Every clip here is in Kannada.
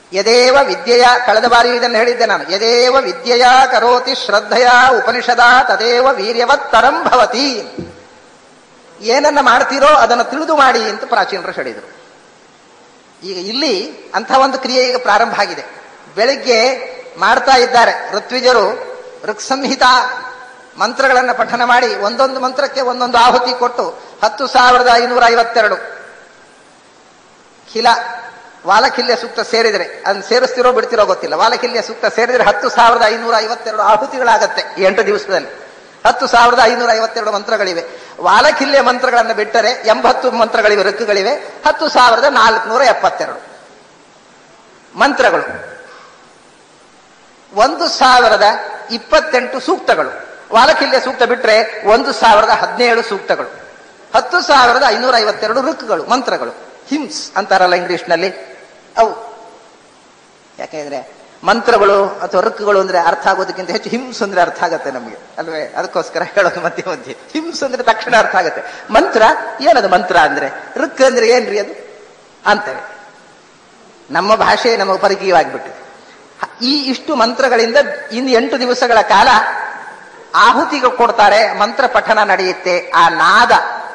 ಯದೇವ ವಿದ್ಯೆಯ ಕಳೆದ ಬಾರಿ ಇದನ್ನು ಹೇಳಿದ್ದೆ ನಾನು ಯದೇವ ವಿದ್ಯೆಯ ಕರೋತಿ ಶ್ರದ್ಧೆಯ ಉಪನಿಷದ ತದೇವ ವೀರ್ಯವತ್ತರಂ ಭವತಿ ಏನನ್ನ ಮಾಡ್ತೀರೋ ಅದನ್ನು ತಿಳಿದು ಮಾಡಿ ಅಂತ ಪ್ರಾಚೀನರು ಹೇಳಿದರು ಈಗ ಇಲ್ಲಿ ಅಂಥ ಒಂದು ಕ್ರಿಯೆ ಈಗ ಪ್ರಾರಂಭ ಆಗಿದೆ ಬೆಳಿಗ್ಗೆ ಮಾಡ್ತಾ ಇದ್ದಾರೆ ಋತ್ವಿಜರು ಋಕ್ಸಂಹಿತ ಮಂತ್ರಗಳನ್ನು ಪಠನ ಮಾಡಿ ಒಂದೊಂದು ಮಂತ್ರಕ್ಕೆ ಒಂದೊಂದು ಆಹುತಿ ಕೊಟ್ಟು ಹತ್ತು ಸಾವಿರದ ಐನೂರ ಐವತ್ತೆರಡು ಖಿಲ ವಾಲಕಿಲ್ಯ ಸೂಕ್ತ ಸೇರಿದರೆ ಅದನ್ನು ಸೇರಿಸ್ತಿರೋ ಬಿಡ್ತಿರೋ ಗೊತ್ತಿಲ್ಲ ವಾಲಕಿಲ್ಯ ಸೂಕ್ತ ಸೇರಿದರೆ ಹತ್ತು ಸಾವಿರದ ಐನೂರ ಐವತ್ತೆರಡು ಆಹುತಿಗಳಾಗತ್ತೆ ಈ ಎಂಟು ದಿವಸದಲ್ಲಿ ಹತ್ತು ಸಾವಿರದ ಐನೂರ ಐವತ್ತೆರಡು ಮಂತ್ರಗಳಿವೆ ವಾಲಕಿಲ್ಯ ಮಂತ್ರಗಳನ್ನು ಬಿಟ್ಟರೆ ಎಂಬತ್ತು ಮಂತ್ರಗಳಿವೆ ಋಕ್ಕುಗಳಿವೆ ಹತ್ತು ಸಾವಿರದ ನಾಲ್ಕುನೂರ ಎಪ್ಪತ್ತೆರಡು ಮಂತ್ರಗಳು ಒಂದು ಸಾವಿರದ ಇಪ್ಪತ್ತೆಂಟು ಸೂಕ್ತಗಳು ವಾಲಕಿಲ್ಯ ಸೂಕ್ತ ಬಿಟ್ಟರೆ ಒಂದು ಸಾವಿರದ ಹದಿನೇಳು ಸೂಕ್ತಗಳು ಹತ್ತು ಸಾವಿರದ ಐನೂರ ಐವತ್ತೆರಡು ಋಕ್ಕುಗಳು ಮಂತ್ರಗಳು ಹಿಮ್ಸ್ ಅಂತಾರಲ್ಲ ಇಂಗ್ಲಿಷ್ನಲ್ಲಿ ಅವು ಯಾಕೆಂದ್ರೆ ಮಂತ್ರಗಳು ಅಥವಾ ಋಕ್ಕುಗಳು ಅಂದ್ರೆ ಅರ್ಥ ಆಗೋದಕ್ಕಿಂತ ಹೆಚ್ಚು ಹಿಮ್ಸ್ ಅಂದ್ರೆ ಅರ್ಥ ಆಗತ್ತೆ ನಮಗೆ ಅಲ್ವೇ ಅದಕ್ಕೋಸ್ಕರ ಹೇಳೋದು ಮಧ್ಯೆ ಮಧ್ಯೆ ಹಿಮ್ಸ್ ಅಂದ್ರೆ ತಕ್ಷಣ ಅರ್ಥ ಆಗತ್ತೆ ಮಂತ್ರ ಏನದು ಮಂತ್ರ ಅಂದ್ರೆ ಋಕ್ ಅಂದ್ರೆ ಏನ್ರಿ ಅದು ಅಂತೇವೆ ನಮ್ಮ ಭಾಷೆ ನಮಗೆ ಪರಿಚಯವಾಗಿಬಿಟ್ಟಿದೆ ಈ ಇಷ್ಟು ಮಂತ್ರಗಳಿಂದ ಇನ್ನು ಎಂಟು ದಿವಸಗಳ ಕಾಲ ಆಹುತಿಗೆ ಕೊಡ್ತಾರೆ ಮಂತ್ರ ಪಠನ ನಡೆಯುತ್ತೆ ಆ ನಾದ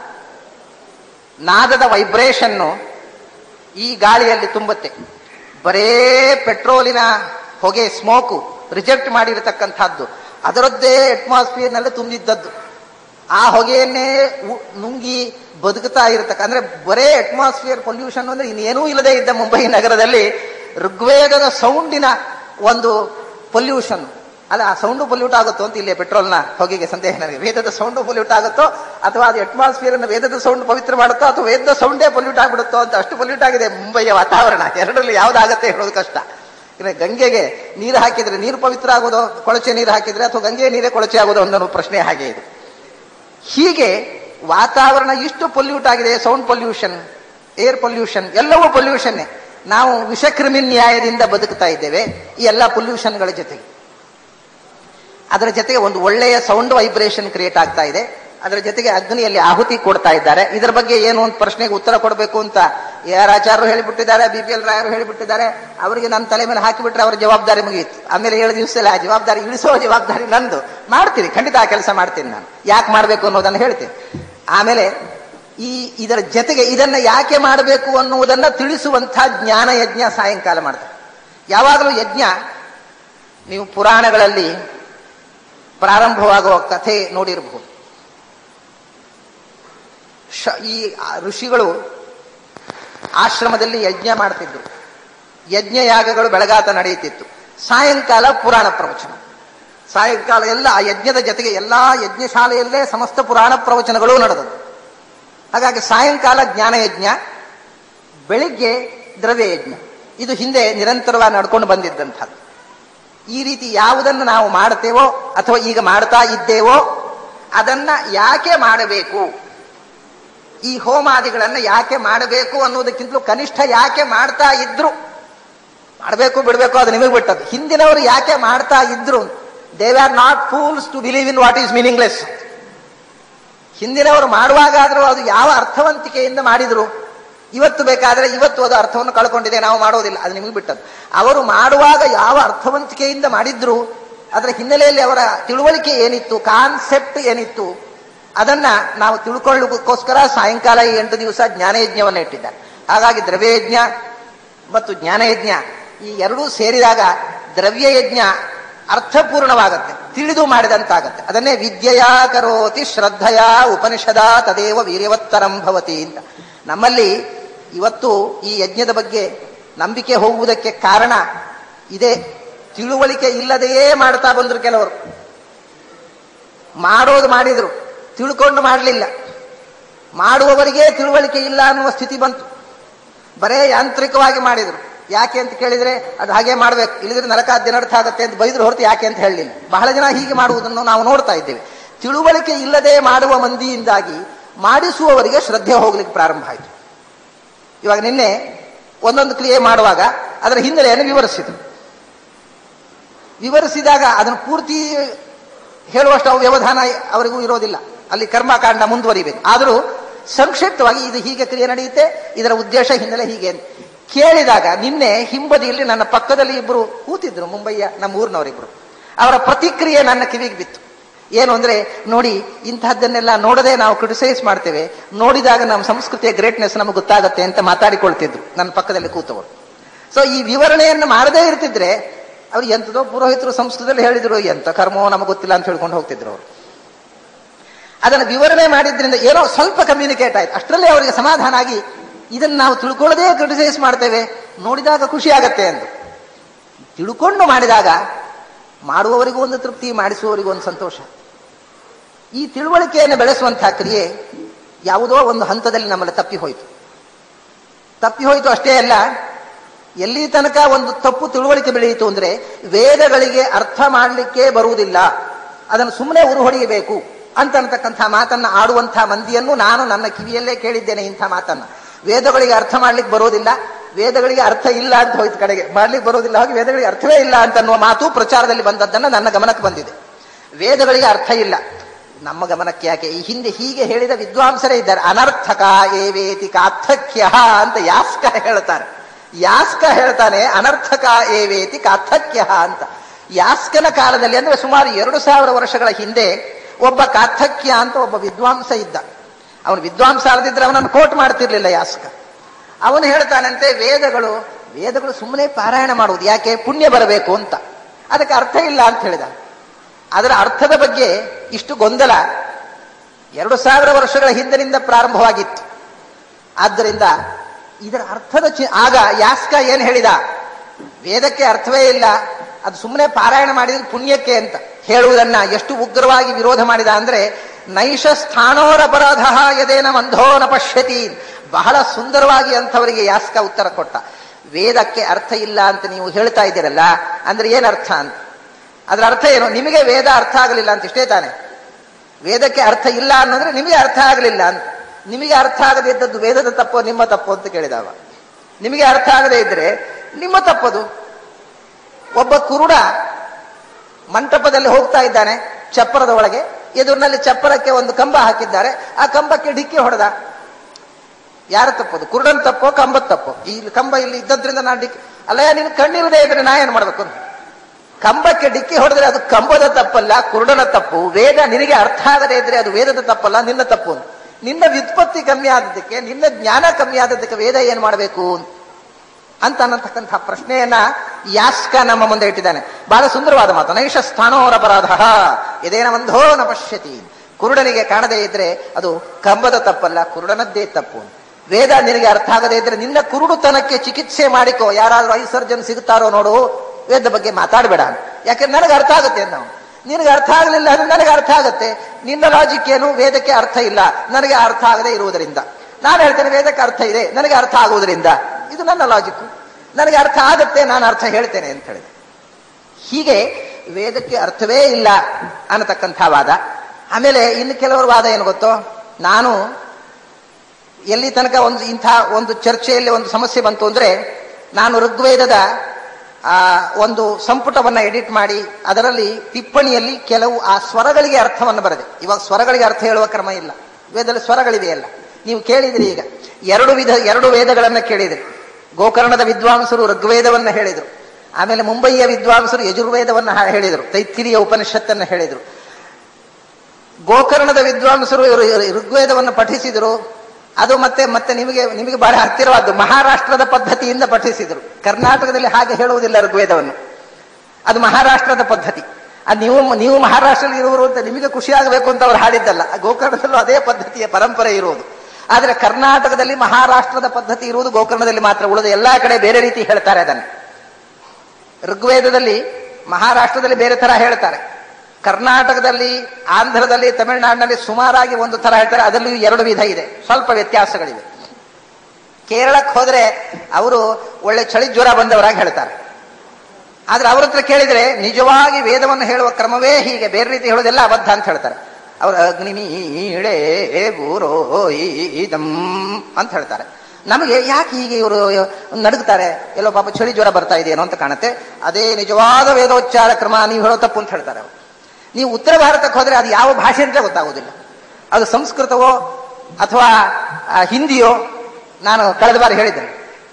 ನಾದದ ವೈಬ್ರೇಷನ್ನು ಈ ಗಾಳಿಯಲ್ಲಿ ತುಂಬುತ್ತೆ ಬರೇ ಪೆಟ್ರೋಲಿನ ಹೊಗೆ ಸ್ಮೋಕು ರಿಜೆಕ್ಟ್ ಮಾಡಿರತಕ್ಕಂಥದ್ದು ಅದರದ್ದೇ ಅಟ್ಮಾಸ್ಫಿಯರ್ನಲ್ಲಿ ತುಂಬಿದ್ದದ್ದು ಆ ಹೊಗೆಯನ್ನೇ ಉ- ನುಂಗಿ ಬದುಕುತ್ತಾ ಇರತಕ್ಕ ಅಂದ್ರೆ ಬರೇ ಅಟ್ಮಾಸ್ಫಿಯರ್ ಪೊಲ್ಯೂಷನ್ ಅಂದ್ರೆ ಇನ್ನೇನೂ ಇಲ್ಲದೆ ಇದ್ದ ಮುಂಬೈ ನಗರದಲ್ಲಿ ಋಗ್ವೇದದ ಸೌಂಡಿನ ಒಂದು ಪೊಲ್ಯೂಷನ್ ಅಲ್ಲ ಆ ಸೌಂಡು ಪೊಲ್ಯೂಟ್ ಆಗುತ್ತೋ ಅಂತ ಇಲ್ಲಿ ಪೆಟ್ರೋಲ್ನ ಹೊಗೆಗೆ ಸಂದೇಹ ನನಗೆ ವೇದದ ಸೌಂಡು ಪೊಲ್ಯೂಟ್ ಆಗುತ್ತೋ ಅಥವಾ ಅದು ಅಟ್ಮಾಸ್ಫಿಯರ್ ಅನ್ನು ವೇದದ ಸೌಂಡ್ ಪವಿತ್ರ ಮಾಡುತ್ತೋ ಅಥವಾ ವೇದದ ಸೌಂಡೇ ಪೊಲ್ಯೂಟ್ ಆಗ್ಬಿಡುತ್ತೋ ಅಂತ ಅಷ್ಟು ಪೊಲ್ಯೂಟ್ ಆಗಿದೆ ಮುಂಬೈಯ ವಾತಾವರಣ ಎರಡರಲ್ಲಿ ಯಾವ್ದಾಗತ್ತೆ ಹೇಳೋದು ಕಷ್ಟ ಇನ್ನು ಗಂಗೆಗೆ ನೀರು ಹಾಕಿದ್ರೆ ನೀರು ಪವಿತ್ರ ಆಗೋದು ಕೊಳಚೆ ನೀರು ಹಾಕಿದ್ರೆ ಅಥವಾ ಗಂಗೆ ನೀರೇ ಕೊಳಚೆ ಆಗೋದು ಅನ್ನೋ ಪ್ರಶ್ನೆ ಹಾಗೆ ಇದೆ ಹೀಗೆ ವಾತಾವರಣ ಇಷ್ಟು ಪೊಲ್ಯೂಟ್ ಆಗಿದೆ ಸೌಂಡ್ ಪೊಲ್ಯೂಷನ್ ಏರ್ ಪೊಲ್ಯೂಷನ್ ಎಲ್ಲವೂ ಪೊಲ್ಯೂಷನ್ನೇ ನಾವು ವಿಷಕ್ರಿಮಿ ನ್ಯಾಯದಿಂದ ಬದುಕ್ತಾ ಇದ್ದೇವೆ ಈ ಎಲ್ಲ ಪೊಲ್ಯೂಷನ್ಗಳ ಜೊತೆಗೆ ಅದರ ಜೊತೆಗೆ ಒಂದು ಒಳ್ಳೆಯ ಸೌಂಡ್ ವೈಬ್ರೇಷನ್ ಕ್ರಿಯೇಟ್ ಆಗ್ತಾ ಇದೆ ಅದರ ಜೊತೆಗೆ ಅಗ್ನಿಯಲ್ಲಿ ಆಹುತಿ ಕೊಡ್ತಾ ಇದ್ದಾರೆ ಇದರ ಬಗ್ಗೆ ಏನು ಒಂದು ಪ್ರಶ್ನೆಗೆ ಉತ್ತರ ಕೊಡಬೇಕು ಅಂತ ಎ ಆರ್ ಆಚಾರ್ಯರು ಹೇಳಿಬಿಟ್ಟಿದ್ದಾರೆ ಬಿ ಪಿ ಎಲ್ ರಾಯರು ಹೇಳಿಬಿಟ್ಟಿದ್ದಾರೆ ಅವರಿಗೆ ನನ್ನ ತಲೆ ಮೇಲೆ ಹಾಕಿಬಿಟ್ರೆ ಅವರ ಜವಾಬ್ದಾರಿ ಮುಗಿಯಿತು ಆಮೇಲೆ ಏಳು ದಿವಸದಲ್ಲಿ ಆ ಜವಾಬ್ದಾರಿ ಇಳಿಸೋ ಜವಾಬ್ದಾರಿ ನಂದು ಮಾಡ್ತೀನಿ ಖಂಡಿತ ಆ ಕೆಲಸ ಮಾಡ್ತೀನಿ ನಾನು ಯಾಕೆ ಮಾಡಬೇಕು ಅನ್ನೋದನ್ನು ಹೇಳ್ತೀನಿ ಆಮೇಲೆ ಈ ಇದರ ಜೊತೆಗೆ ಇದನ್ನ ಯಾಕೆ ಮಾಡಬೇಕು ಅನ್ನುವುದನ್ನ ತಿಳಿಸುವಂತಹ ಜ್ಞಾನ ಯಜ್ಞ ಸಾಯಂಕಾಲ ಮಾಡ್ತಾರೆ ಯಾವಾಗಲೂ ಯಜ್ಞ ನೀವು ಪುರಾಣಗಳಲ್ಲಿ ಪ್ರಾರಂಭವಾಗುವ ಕಥೆ ನೋಡಿರಬಹುದು ಶ ಈ ಋಷಿಗಳು ಆಶ್ರಮದಲ್ಲಿ ಯಜ್ಞ ಮಾಡ್ತಿದ್ರು ಯಜ್ಞ ಯಾಗಗಳು ಬೆಳಗಾತ ನಡೆಯುತ್ತಿತ್ತು ಸಾಯಂಕಾಲ ಪುರಾಣ ಪ್ರವಚನ ಸಾಯಂಕಾಲ ಎಲ್ಲ ಆ ಯಜ್ಞದ ಜೊತೆಗೆ ಎಲ್ಲಾ ಯಜ್ಞಶಾಲೆಯಲ್ಲೇ ಸಮಸ್ತ ಪುರಾಣ ಪ್ರವಚನಗಳು ನಡೆದವು ಹಾಗಾಗಿ ಸಾಯಂಕಾಲ ಜ್ಞಾನಯಜ್ಞ ಬೆಳಿಗ್ಗೆ ದ್ರವ್ಯ ಯಜ್ಞ ಇದು ಹಿಂದೆ ನಿರಂತರವಾಗಿ ನಡ್ಕೊಂಡು ಬಂದಿದ್ದಂಥದ್ದು ಈ ರೀತಿ ಯಾವುದನ್ನು ನಾವು ಮಾಡ್ತೇವೋ ಅಥವಾ ಈಗ ಮಾಡ್ತಾ ಇದ್ದೇವೋ ಅದನ್ನ ಯಾಕೆ ಮಾಡಬೇಕು ಈ ಹೋಮಾದಿಗಳನ್ನ ಯಾಕೆ ಮಾಡಬೇಕು ಅನ್ನೋದಕ್ಕಿಂತಲೂ ಕನಿಷ್ಠ ಯಾಕೆ ಮಾಡ್ತಾ ಇದ್ರು ಮಾಡಬೇಕು ಬಿಡಬೇಕು ಅದು ನಿಮಗೆ ಬಿಟ್ಟದ್ದು ಹಿಂದಿನವರು ಯಾಕೆ ಮಾಡ್ತಾ ಇದ್ರು they are not fools to believe in what is meaningless ಹಿಂದಿನವರು ಮಾಡುವಾಗಾದರೂ ಅದು ಯಾವ ಅರ್ಥವಂತಿಕೆಯಿಂದ ಮಾಡಿದ್ರು ಇವತ್ತು ಬೇಕಾದ್ರೆ ಇವತ್ತು ಅದು ಅರ್ಥವನ್ನು ಕಳ್ಕೊಂಡಿದೆ ನಾವು ಮಾಡೋದಿಲ್ಲ ಅದು ನಿಮಗೆ ಬಿಟ್ಟದ್ದು ಅವರು ಮಾಡುವಾಗ ಯಾವ ಅರ್ಥವಂತಿಕೆಯಿಂದ ಮಾಡಿದ್ರು ಅದರ ಹಿನ್ನೆಲೆಯಲ್ಲಿ ಅವರ ತಿಳುವಳಿಕೆ ಏನಿತ್ತು ಕಾನ್ಸೆಪ್ಟ್ ಏನಿತ್ತು ಅದನ್ನ ನಾವು ತಿಳ್ಕೊಳ್ಳೋಕ್ಕೋಸ್ಕರ ಸಾಯಂಕಾಲ ಈ ಎಂಟು ದಿವಸ ಜ್ಞಾನಯಜ್ಞವನ್ನು ಇಟ್ಟಿದ್ದಾರೆ ಹಾಗಾಗಿ ದ್ರವ್ಯಯಜ್ಞ ಮತ್ತು ಜ್ಞಾನಯಜ್ಞ ಈ ಎರಡೂ ಸೇರಿದಾಗ ದ್ರವ್ಯಯಜ್ಞ ಅರ್ಥಪೂರ್ಣವಾಗತ್ತೆ ತಿಳಿದು ಮಾಡಿದಂತಾಗತ್ತೆ ಅದನ್ನೇ ವಿದ್ಯೆಯ ಕರೋತಿ ಶ್ರದ್ಧೆಯ ಉಪನಿಷದ ತದೇವ ವೀರ್ಯವತ್ತರಂ ಭವತಿ ಅಂತ ನಮ್ಮಲ್ಲಿ ಇವತ್ತು ಈ ಯಜ್ಞದ ಬಗ್ಗೆ ನಂಬಿಕೆ ಹೋಗುವುದಕ್ಕೆ ಕಾರಣ ಇದೇ ತಿಳುವಳಿಕೆ ಇಲ್ಲದೆಯೇ ಮಾಡ್ತಾ ಬಂದ್ರು ಕೆಲವರು ಮಾಡೋದು ಮಾಡಿದ್ರು ತಿಳ್ಕೊಂಡು ಮಾಡಲಿಲ್ಲ ಮಾಡುವವರಿಗೆ ತಿಳುವಳಿಕೆ ಇಲ್ಲ ಅನ್ನುವ ಸ್ಥಿತಿ ಬಂತು ಬರೇ ಯಾಂತ್ರಿಕವಾಗಿ ಮಾಡಿದ್ರು ಯಾಕೆ ಅಂತ ಕೇಳಿದ್ರೆ ಅದು ಹಾಗೆ ಮಾಡ್ಬೇಕು ಇಲ್ಲಿದ್ರೆ ನರಕ ದಿನರ್ಥ ಆಗುತ್ತೆ ಅಂತ ಬೈದ್ರು ಹೊರತು ಯಾಕೆ ಅಂತ ಹೇಳಲಿಲ್ಲ ಬಹಳ ಜನ ಹೀಗೆ ಮಾಡುವುದನ್ನು ನಾವು ನೋಡ್ತಾ ಇದ್ದೇವೆ ತಿಳುವಳಿಕೆ ಇಲ್ಲದೆ ಮಾಡುವ ಮಂದಿಯಿಂದಾಗಿ ಮಾಡಿಸುವವರಿಗೆ ಶ್ರದ್ಧೆ ಹೋಗ್ಲಿಕ್ಕೆ ಪ್ರಾರಂಭ ಆಯಿತು ಇವಾಗ ನಿನ್ನೆ ಒಂದೊಂದು ಕ್ರಿಯೆ ಮಾಡುವಾಗ ಅದರ ಹಿನ್ನೆಲೆಯನ್ನು ವಿವರಿಸಿದ್ರು ವಿವರಿಸಿದಾಗ ಅದನ್ನು ಪೂರ್ತಿ ಹೇಳುವಷ್ಟು ವ್ಯವಧಾನ ಅವರಿಗೂ ಇರೋದಿಲ್ಲ ಅಲ್ಲಿ ಕರ್ಮಕಾಂಡ ಮುಂದುವರಿಬೇಕು ಆದರೂ ಸಂಕ್ಷಿಪ್ತವಾಗಿ ಇದು ಹೀಗೆ ಕ್ರಿಯೆ ನಡೆಯುತ್ತೆ ಇದರ ಉದ್ದೇಶ ಹಿನ್ನೆಲೆ ಹೀಗೆ ಕೇಳಿದಾಗ ನಿನ್ನೆ ಹಿಂಬದಿಯಲ್ಲಿ ನನ್ನ ಪಕ್ಕದಲ್ಲಿ ಇಬ್ರು ಕೂತಿದ್ರು ಮುಂಬೈಯ ನಮ್ಮ ಊರಿನವರಿಬ್ರು ಅವರ ಪ್ರತಿಕ್ರಿಯೆ ನನ್ನ ಕಿವಿಗೆ ಬಿತ್ತು ಏನು ಅಂದ್ರೆ ನೋಡಿ ಇಂತಹದ್ದನ್ನೆಲ್ಲ ನೋಡದೆ ನಾವು ಕ್ರಿಟಿಸೈಸ್ ಮಾಡ್ತೇವೆ ನೋಡಿದಾಗ ನಮ್ಮ ಸಂಸ್ಕೃತಿಯ ಗ್ರೇಟ್ನೆಸ್ ನಮಗೆ ಗೊತ್ತಾಗತ್ತೆ ಅಂತ ಮಾತಾಡಿಕೊಳ್ತಿದ್ರು ನನ್ನ ಪಕ್ಕದಲ್ಲಿ ಕೂತವರು ಸೊ ಈ ವಿವರಣೆಯನ್ನು ಮಾಡದೇ ಇರ್ತಿದ್ರೆ ಅವ್ರು ಎಂಥದೋ ಪುರೋಹಿತರು ಸಂಸ್ಕೃತದಲ್ಲಿ ಹೇಳಿದ್ರು ಎಂತ ಕರ್ಮೋ ನಮಗೆ ಗೊತ್ತಿಲ್ಲ ಅಂತ ಹೇಳ್ಕೊಂಡು ಹೋಗ್ತಿದ್ರು ಅವರು ಅದನ್ನು ವಿವರಣೆ ಮಾಡಿದ್ರಿಂದ ಏನೋ ಸ್ವಲ್ಪ ಕಮ್ಯುನಿಕೇಟ್ ಆಯ್ತು ಅಷ್ಟರಲ್ಲೇ ಅವರಿಗೆ ಸಮಾಧಾನ ಆಗಿ ಇದನ್ನು ನಾವು ತಿಳ್ಕೊಳ್ಳದೆ ಕ್ರಿಟಿಸೈಸ್ ಮಾಡ್ತೇವೆ ನೋಡಿದಾಗ ಖುಷಿ ಆಗತ್ತೆ ಎಂದು ತಿಳ್ಕೊಂಡು ಮಾಡಿದಾಗ ಮಾಡುವವರಿಗೂ ಒಂದು ತೃಪ್ತಿ ಮಾಡಿಸುವವರಿಗೂ ಒಂದು ಸಂತೋಷ ಈ ತಿಳುವಳಿಕೆಯನ್ನು ಬೆಳೆಸುವಂತಹ ಕ್ರಿಯೆ ಯಾವುದೋ ಒಂದು ಹಂತದಲ್ಲಿ ನಮ್ಮಲ್ಲಿ ತಪ್ಪಿ ಹೋಯಿತು ತಪ್ಪಿ ಹೋಯಿತು ಅಷ್ಟೇ ಅಲ್ಲ ಎಲ್ಲಿ ತನಕ ಒಂದು ತಪ್ಪು ತಿಳುವಳಿಕೆ ಬೆಳೆಯಿತು ಅಂದ್ರೆ ವೇದಗಳಿಗೆ ಅರ್ಥ ಮಾಡಲಿಕ್ಕೆ ಬರುವುದಿಲ್ಲ ಅದನ್ನು ಸುಮ್ಮನೆ ಉರು ಹೊಡೆಯಬೇಕು ಅಂತ ಅಂತಕ್ಕಂಥ ಮಾತನ್ನ ಆಡುವಂತಹ ಮಂದಿಯನ್ನು ನಾನು ನನ್ನ ಕಿವಿಯಲ್ಲೇ ಕೇಳಿದ್ದೇನೆ ಇಂಥ ಮಾತನ್ನ ವೇದಗಳಿಗೆ ಅರ್ಥ ಮಾಡ್ಲಿಕ್ಕೆ ಬರೋದಿಲ್ಲ ವೇದಗಳಿಗೆ ಅರ್ಥ ಇಲ್ಲ ಅಂತ ಹೋಯ್ತು ಕಡೆಗೆ ಮಾಡ್ಲಿಕ್ಕೆ ಬರೋದಿಲ್ಲ ಹಾಗೆ ವೇದಗಳಿಗೆ ಅರ್ಥವೇ ಇಲ್ಲ ಅಂತ ಅನ್ನುವ ಮಾತು ಪ್ರಚಾರದಲ್ಲಿ ಬಂದದ್ದನ್ನ ನನ್ನ ಗಮನಕ್ಕೆ ಬಂದಿದೆ ವೇದಗಳಿಗೆ ಅರ್ಥ ಇಲ್ಲ ನಮ್ಮ ಗಮನಕ್ಕೆ ಯಾಕೆ ಈ ಹಿಂದೆ ಹೀಗೆ ಹೇಳಿದ ವಿದ್ವಾಂಸರೇ ಇದ್ದಾರೆ ಅನರ್ಥಕ ಏವೇತಿ ಕಾಥಕ್ಯ ಅಂತ ಯಾಸ್ಕ ಹೇಳ್ತಾರೆ ಯಾಸ್ಕ ಹೇಳ್ತಾನೆ ಅನರ್ಥಕ ಏವೇತಿ ಕಾಥಕ್ಯ ಅಂತ ಯಾಸ್ಕನ ಕಾಲದಲ್ಲಿ ಅಂದ್ರೆ ಸುಮಾರು ಎರಡು ಸಾವಿರ ವರ್ಷಗಳ ಹಿಂದೆ ಒಬ್ಬ ಕಾಥಕ್ಯ ಅಂತ ಒಬ್ಬ ವಿದ್ವಾಂಸ ಇದ್ದ ಅವನು ವಿದ್ವಾಂಸ ಅಲ್ಲದಿದ್ರೆ ಅವನನ್ನು ಕೋಟ್ ಮಾಡ್ತಿರ್ಲಿಲ್ಲ ಯಾಸ್ಕ ಅವನು ಹೇಳ್ತಾನಂತೆ ವೇದಗಳು ವೇದಗಳು ಸುಮ್ಮನೆ ಪಾರಾಯಣ ಮಾಡುವುದು ಯಾಕೆ ಪುಣ್ಯ ಬರಬೇಕು ಅಂತ ಅದಕ್ಕೆ ಅರ್ಥ ಇಲ್ಲ ಅಂತ ಹೇಳಿದ ಅದರ ಅರ್ಥದ ಬಗ್ಗೆ ಇಷ್ಟು ಗೊಂದಲ ಎರಡು ಸಾವಿರ ವರ್ಷಗಳ ಹಿಂದಿನಿಂದ ಪ್ರಾರಂಭವಾಗಿತ್ತು ಆದ್ದರಿಂದ ಇದರ ಅರ್ಥದ ಚಿ ಆಗ ಯಾಸ್ಕ ಏನ್ ಹೇಳಿದ ವೇದಕ್ಕೆ ಅರ್ಥವೇ ಇಲ್ಲ ಅದು ಸುಮ್ಮನೆ ಪಾರಾಯಣ ಮಾಡಿದ್ರೆ ಪುಣ್ಯಕ್ಕೆ ಅಂತ ಹೇಳುವುದನ್ನ ಎಷ್ಟು ಉಗ್ರವಾಗಿ ವಿರೋಧ ಮಾಡಿದ ಅಂದ್ರೆ ನೈಷ ಸ್ಥಾನೋರಪರಾಧ ಯದೇನ ಮಂಧೋ ನ ಪಶ್ಯತಿ ಬಹಳ ಸುಂದರವಾಗಿ ಅಂಥವರಿಗೆ ಯಾಸ್ಕ ಉತ್ತರ ಕೊಟ್ಟ ವೇದಕ್ಕೆ ಅರ್ಥ ಇಲ್ಲ ಅಂತ ನೀವು ಹೇಳ್ತಾ ಇದ್ದೀರಲ್ಲ ಅಂದ್ರೆ ಏನ್ ಅರ್ಥ ಅಂತ ಅದರ ಅರ್ಥ ಏನು ನಿಮಗೆ ವೇದ ಅರ್ಥ ಆಗಲಿಲ್ಲ ಅಂತ ಇಷ್ಟೇ ತಾನೆ ವೇದಕ್ಕೆ ಅರ್ಥ ಇಲ್ಲ ಅನ್ನೋದ್ರೆ ನಿಮಗೆ ಅರ್ಥ ಆಗಲಿಲ್ಲ ಅಂತ ನಿಮಗೆ ಅರ್ಥ ಆಗದೇ ಇದ್ದದ್ದು ವೇದದ ತಪ್ಪೋ ನಿಮ್ಮ ತಪ್ಪೋ ಅಂತ ಕೇಳಿದವ ನಿಮಗೆ ಅರ್ಥ ಆಗದೇ ಇದ್ರೆ ನಿಮ್ಮ ತಪ್ಪದು ಒಬ್ಬ ಕುರುಡ ಮಂಟಪದಲ್ಲಿ ಹೋಗ್ತಾ ಇದ್ದಾನೆ ಚಪ್ಪರದ ಒಳಗೆ ಎದುರಿನಲ್ಲಿ ಚಪ್ಪರಕ್ಕೆ ಒಂದು ಕಂಬ ಹಾಕಿದ್ದಾರೆ ಆ ಕಂಬಕ್ಕೆ ಡಿಕ್ಕಿ ಹೊಡೆದ ಯಾರ ತಪ್ಪದು ಕುರುಡನ್ ತಪ್ಪೋ ಕಂಬದ ತಪ್ಪೋ ಈ ಕಂಬ ಇಲ್ಲಿ ಇದ್ದದ್ರಿಂದ ನಾನು ಡಿಕ್ಕಿ ಅಲ್ಲಯ್ಯ ನಿನ್ ಕಣ್ಣಿರದೇ ಇದ್ರೆ ನಾ ಏನ್ ಮಾಡ್ಬೇಕು ಅಂತ ಕಂಬಕ್ಕೆ ಡಿಕ್ಕಿ ಹೊಡೆದ್ರೆ ಅದು ಕಂಬದ ತಪ್ಪಲ್ಲ ಕುರುಡನ ತಪ್ಪು ವೇದ ನಿನಗೆ ಅರ್ಥ ಆಗದೇ ಇದ್ರೆ ಅದು ವೇದದ ತಪ್ಪಲ್ಲ ನಿನ್ನ ತಪ್ಪು ಅಂತ ನಿನ್ನ ವ್ಯುತ್ಪತ್ತಿ ಕಮ್ಮಿ ಆದದ್ದಕ್ಕೆ ನಿನ್ನ ಜ್ಞಾನ ಕಮ್ಮಿ ಆದದ್ದಕ್ಕೆ ವೇದ ಏನ್ ಮಾಡಬೇಕು ಅಂತ ಅನ್ನತಕ್ಕಂಥ ಪ್ರಶ್ನೆಯನ್ನ ಯಾಸ್ಕ ನಮ್ಮ ಮುಂದೆ ಇಟ್ಟಿದ್ದಾನೆ ಬಹಳ ಸುಂದರವಾದ ಮಾತು ನೈಷ ಸ್ಥಾನೋರ ಅಪರಾಧ ಇದೇನ ಒಂದೋ ನ ಪಶ್ಯತಿ ಕುರುಡನಿಗೆ ಕಾಣದೇ ಇದ್ರೆ ಅದು ಕಂಬದ ತಪ್ಪಲ್ಲ ಕುರುಡನದ್ದೇ ತಪ್ಪು ವೇದ ನಿನಗೆ ಅರ್ಥ ಆಗದೇ ಇದ್ರೆ ನಿನ್ನ ಕುರುಡುತನಕ್ಕೆ ಚಿಕಿತ್ಸೆ ಮಾಡಿಕೋ ಯಾರಾದ್ರೂ ಐ ಸರ್ಜನ್ ಸಿಗುತ್ತಾರೋ ನೋಡು ವೇದ ಬಗ್ಗೆ ಮಾತಾಡಬೇಡ ಯಾಕಂದ್ರೆ ನನಗೆ ಅರ್ಥ ಆಗುತ್ತೆ ನಾವು ನಿನಗೆ ಅರ್ಥ ಆಗಲಿಲ್ಲ ಅಂದ್ರೆ ನನಗೆ ಅರ್ಥ ಆಗುತ್ತೆ ನಿನ್ನ ಲಾಜಿಕ್ ಏನು ವೇದಕ್ಕೆ ಅರ್ಥ ಇಲ್ಲ ನನಗೆ ಅರ್ಥ ಆಗದೆ ಇರುವುದರಿಂದ ನಾನು ಹೇಳ್ತೇನೆ ವೇದಕ್ಕೆ ಅರ್ಥ ಇದೆ ನನಗೆ ಅರ್ಥ ಆಗುವುದರಿಂದ ಇದು ನನ್ನ ಲಾಜಿಕ್ ನನಗೆ ಅರ್ಥ ಆಗುತ್ತೆ ನಾನು ಅರ್ಥ ಹೇಳ್ತೇನೆ ಅಂತ ಹೇಳಿದೆ ಹೀಗೆ ವೇದಕ್ಕೆ ಅರ್ಥವೇ ಇಲ್ಲ ಅನ್ನತಕ್ಕಂಥ ವಾದ ಆಮೇಲೆ ಇನ್ನು ಕೆಲವರು ವಾದ ಏನು ಗೊತ್ತೋ ನಾನು ಎಲ್ಲಿ ತನಕ ಒಂದು ಇಂಥ ಒಂದು ಚರ್ಚೆಯಲ್ಲಿ ಒಂದು ಸಮಸ್ಯೆ ಬಂತು ಅಂದ್ರೆ ನಾನು ಋಗ್ವೇದದ ಆ ಒಂದು ಸಂಪುಟವನ್ನ ಎಡಿಟ್ ಮಾಡಿ ಅದರಲ್ಲಿ ಟಿಪ್ಪಣಿಯಲ್ಲಿ ಕೆಲವು ಆ ಸ್ವರಗಳಿಗೆ ಅರ್ಥವನ್ನು ಬರೆದೆ ಇವಾಗ ಸ್ವರಗಳಿಗೆ ಅರ್ಥ ಹೇಳುವ ಕ್ರಮ ಇಲ್ಲ ವೇದದಲ್ಲಿ ಸ್ವರಗಳಿವೆಯಲ್ಲ ನೀವು ಕೇಳಿದ್ರಿ ಈಗ ಎರಡು ವಿಧ ಎರಡು ವೇದಗಳನ್ನ ಕೇಳಿದ್ರಿ ಗೋಕರ್ಣದ ವಿದ್ವಾಂಸರು ಋಗ್ವೇದವನ್ನ ಹೇಳಿದರು ಆಮೇಲೆ ಮುಂಬಯಿಯ ವಿದ್ವಾಂಸರು ಯಜುರ್ವೇದವನ್ನ ಹೇಳಿದರು ತೈತ್ತಿರಿಯ ಉಪನಿಷತ್ತನ್ನ ಹೇಳಿದರು ಗೋಕರ್ಣದ ವಿದ್ವಾಂಸರು ಇವರು ಋಗ್ವೇದವನ್ನು ಪಠಿಸಿದರು ಅದು ಮತ್ತೆ ಮತ್ತೆ ನಿಮಗೆ ನಿಮಗೆ ಬಹಳ ಹತ್ತಿರವಾದ್ದು ಮಹಾರಾಷ್ಟ್ರದ ಪದ್ಧತಿಯಿಂದ ಪಠಿಸಿದರು ಕರ್ನಾಟಕದಲ್ಲಿ ಹಾಗೆ ಹೇಳುವುದಿಲ್ಲ ಋಗ್ವೇದವನ್ನು ಅದು ಮಹಾರಾಷ್ಟ್ರದ ಪದ್ಧತಿ ಅದು ನೀವು ನೀವು ಮಹಾರಾಷ್ಟ್ರದಲ್ಲಿ ಇರುವರು ಅಂತ ನಿಮಗೆ ಖುಷಿ ಆಗಬೇಕು ಅಂತ ಅವ್ರು ಹಾಡಿದ್ದಲ್ಲ ಗೋಕರ್ಣದಲ್ಲೂ ಅದೇ ಪದ್ಧತಿಯ ಪರಂಪರೆ ಇರುವುದು ಆದರೆ ಕರ್ನಾಟಕದಲ್ಲಿ ಮಹಾರಾಷ್ಟ್ರದ ಪದ್ಧತಿ ಇರುವುದು ಗೋಕರ್ಣದಲ್ಲಿ ಮಾತ್ರ ಉಳಿದ ಎಲ್ಲಾ ಕಡೆ ಬೇರೆ ರೀತಿ ಹೇಳ್ತಾರೆ ಅದನ್ನು ಋಗ್ವೇದದಲ್ಲಿ ಮಹಾರಾಷ್ಟ್ರದಲ್ಲಿ ಬೇರೆ ತರ ಹೇಳ್ತಾರೆ ಕರ್ನಾಟಕದಲ್ಲಿ ಆಂಧ್ರದಲ್ಲಿ ತಮಿಳುನಾಡಿನಲ್ಲಿ ಸುಮಾರಾಗಿ ಒಂದು ತರ ಹೇಳ್ತಾರೆ ಅದರಲ್ಲಿ ಎರಡು ವಿಧ ಇದೆ ಸ್ವಲ್ಪ ವ್ಯತ್ಯಾಸಗಳಿವೆ ಕೇರಳಕ್ಕೆ ಹೋದ್ರೆ ಅವರು ಒಳ್ಳೆ ಚಳಿ ಜ್ವರ ಬಂದವರಾಗಿ ಹೇಳ್ತಾರೆ ಆದ್ರೆ ಅವ್ರ ಹತ್ರ ಕೇಳಿದ್ರೆ ನಿಜವಾಗಿ ವೇದವನ್ನು ಹೇಳುವ ಕ್ರಮವೇ ಹೀಗೆ ಬೇರೆ ರೀತಿ ಹೇಳೋದೆಲ್ಲ ಅಬದ್ಧ ಅಂತ ಹೇಳ್ತಾರೆ ಅವ್ರ ಅಗ್ನಿ ನೀಳೆ ಗೂರೋ ಈದಂ ಅಂತ ಹೇಳ್ತಾರೆ ನಮಗೆ ಯಾಕೆ ಹೀಗೆ ಇವರು ನಡುಗ್ತಾರೆ ಎಲ್ಲೋ ಪಾಪ ಚಳಿ ಜ್ವರ ಬರ್ತಾ ಇದೆಯೇನೋ ಅಂತ ಕಾಣುತ್ತೆ ಅದೇ ನಿಜವಾದ ವೇದೋಚ್ಚಾರ ಕ್ರಮ ನೀವು ಹೇಳೋ ತಪ್ಪು ಅಂತ ಹೇಳ್ತಾರೆ ಅವರು ನೀವು ಉತ್ತರ ಭಾರತಕ್ಕೆ ಹೋದ್ರೆ ಅದು ಯಾವ ಭಾಷೆ ಅಂತ ಗೊತ್ತಾಗೋದಿಲ್ಲ ಅದು ಸಂಸ್ಕೃತವೋ ಅಥವಾ ಹಿಂದಿಯೋ ನಾನು ಕಳೆದ ಬಾರಿ ಹೇಳಿದ್ದೇನೆ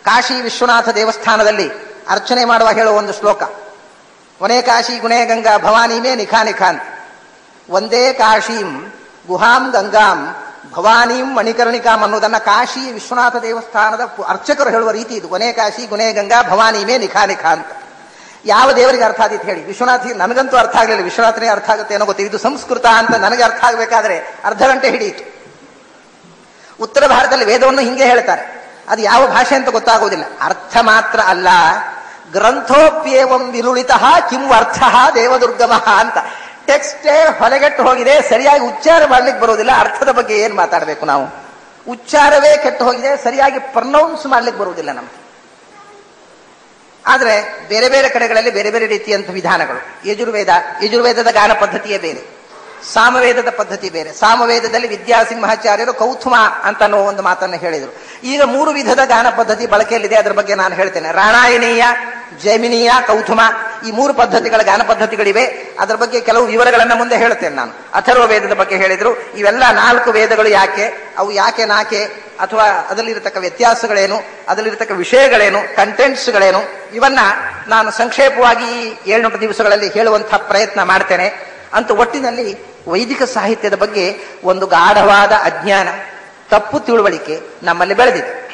ಕಾಶಿ ವಿಶ್ವನಾಥ ದೇವಸ್ಥಾನದಲ್ಲಿ ಅರ್ಚನೆ ಮಾಡುವ ಹೇಳುವ ಒಂದು ಶ್ಲೋಕ ಕೊನೆ ಕಾಶಿ ಗುಣೇ ಗಂಗಾ ಭವಾನಿಮೇ ನಿಖಾ ನಿಖಾನ್ ಒಂದೇ ಕಾಶೀಂ ಗುಹಾಂ ಗಂಗಾಂ ಭವಾನೀಂ ಮಣಿಕರ್ಣಿಕಾಂ ಅನ್ನೋದನ್ನ ಕಾಶಿ ವಿಶ್ವನಾಥ ದೇವಸ್ಥಾನದ ಪು- ಅರ್ಚಕರು ಹೇಳುವ ರೀತಿ ಇದು ಕೊನೆ ಕಾಶಿ ಗುಣೇ ಗಂಗಾ ಭವಾನಿಮೇ ನಿಖಾ ನಿಖಾ ಅಂತ ಯಾವ ದೇವರಿಗೆ ಅರ್ಥ ಆದಿತ್ತು ಹೇಳಿ ವಿಶ್ವನಾಥ ನನಗಂತೂ ಅರ್ಥ ಆಗಲಿಲ್ಲ ವಿಶ್ವನಾಥನೇ ಅರ್ಥ ಆಗುತ್ತೆ ಏನೋ ಗೊತ್ತಿಲ್ಲ ಇದು ಸಂಸ್ಕೃತ ಅಂತ ನನಗೆ ಅರ್ಥ ಆಗಬೇಕಾದ್ರೆ ಅರ್ಧ ಗಂಟೆ ಹಿಡಿಯಿತು ಉತ್ತರ ಭಾರತದಲ್ಲಿ ವೇದವನ್ನು ಹಿಂಗೆ ಹೇಳ್ತಾರೆ ಅದು ಯಾವ ಭಾಷೆ ಅಂತ ಗೊತ್ತಾಗುವುದಿಲ್ಲ ಅರ್ಥ ಮಾತ್ರ ಅಲ್ಲ ಗ್ರಂಥೋಪ್ಯೇವಂ ವಿಲುಳಿತ ಕಿಂ ಅರ್ಥ ದೇವದುರ್ಗಮ ಅಂತ ಟೆಕ್ಸ್ಟೇ ಹೊಲೆಗೆಟ್ಟು ಹೋಗಿದೆ ಸರಿಯಾಗಿ ಉಚ್ಚಾರ ಮಾಡ್ಲಿಕ್ಕೆ ಬರುವುದಿಲ್ಲ ಅರ್ಥದ ಬಗ್ಗೆ ಏನ್ ಮಾತಾಡಬೇಕು ನಾವು ಉಚ್ಚಾರವೇ ಕೆಟ್ಟು ಹೋಗಿದೆ ಸರಿಯಾಗಿ ಪ್ರನೌನ್ಸ್ ಮಾಡ್ಲಿಕ್ಕೆ ಬರುವುದಿಲ್ಲ ನಮ್ಗೆ ಆದ್ರೆ ಬೇರೆ ಬೇರೆ ಕಡೆಗಳಲ್ಲಿ ಬೇರೆ ಬೇರೆ ರೀತಿಯಂತ ವಿಧಾನಗಳು ಯಜುರ್ವೇದ ಯಜುರ್ವೇದದ ಗಾನ ಪದ್ಧತಿಯೇ ಬೇರೆ ಸಾಮವೇದದ ಪದ್ಧತಿ ಬೇರೆ ಸಾಮವೇದದಲ್ಲಿ ವಿದ್ಯಾಸಿಂಹಾಚಾರ್ಯರು ಕೌಥುಮ ಅಂತ ಅನ್ನೋ ಒಂದು ಮಾತನ್ನು ಹೇಳಿದರು ಈಗ ಮೂರು ವಿಧದ ಗಾನ ಪದ್ಧತಿ ಬಳಕೆಯಲ್ಲಿದೆ ಅದರ ಬಗ್ಗೆ ನಾನು ಹೇಳ್ತೇನೆ ರಾಣಾಯಣೀಯ ಜೈಮಿನೀಯ ಕೌಥುಮ ಈ ಮೂರು ಪದ್ಧತಿಗಳ ಗಾನ ಪದ್ಧತಿಗಳಿವೆ ಅದರ ಬಗ್ಗೆ ಕೆಲವು ವಿವರಗಳನ್ನ ಮುಂದೆ ಹೇಳ್ತೇನೆ ನಾನು ಅಥರ್ವ ವೇದದ ಬಗ್ಗೆ ಹೇಳಿದ್ರು ಇವೆಲ್ಲ ನಾಲ್ಕು ವೇದಗಳು ಯಾಕೆ ಅವು ಯಾಕೆ ನಾಕೆ ಅಥವಾ ಅದರಲ್ಲಿರತಕ್ಕ ವ್ಯತ್ಯಾಸಗಳೇನು ಅದರಲ್ಲಿರತಕ್ಕ ವಿಷಯಗಳೇನು ಕಂಟೆಂಟ್ಸ್ಗಳೇನು ಇವನ್ನ ನಾನು ಸಂಕ್ಷೇಪವಾಗಿ ಈ ಏಳ್ನೂರು ದಿವಸಗಳಲ್ಲಿ ಹೇಳುವಂತಹ ಪ್ರಯತ್ನ ಮಾಡ್ತೇನೆ ಅಂತ ಒಟ್ಟಿನಲ್ಲಿ ವೈದಿಕ ಸಾಹಿತ್ಯದ ಬಗ್ಗೆ ಒಂದು ಗಾಢವಾದ ಅಜ್ಞಾನ ತಪ್ಪು ತಿಳುವಳಿಕೆ ನಮ್ಮಲ್ಲಿ ಬೆಳೆದಿದೆ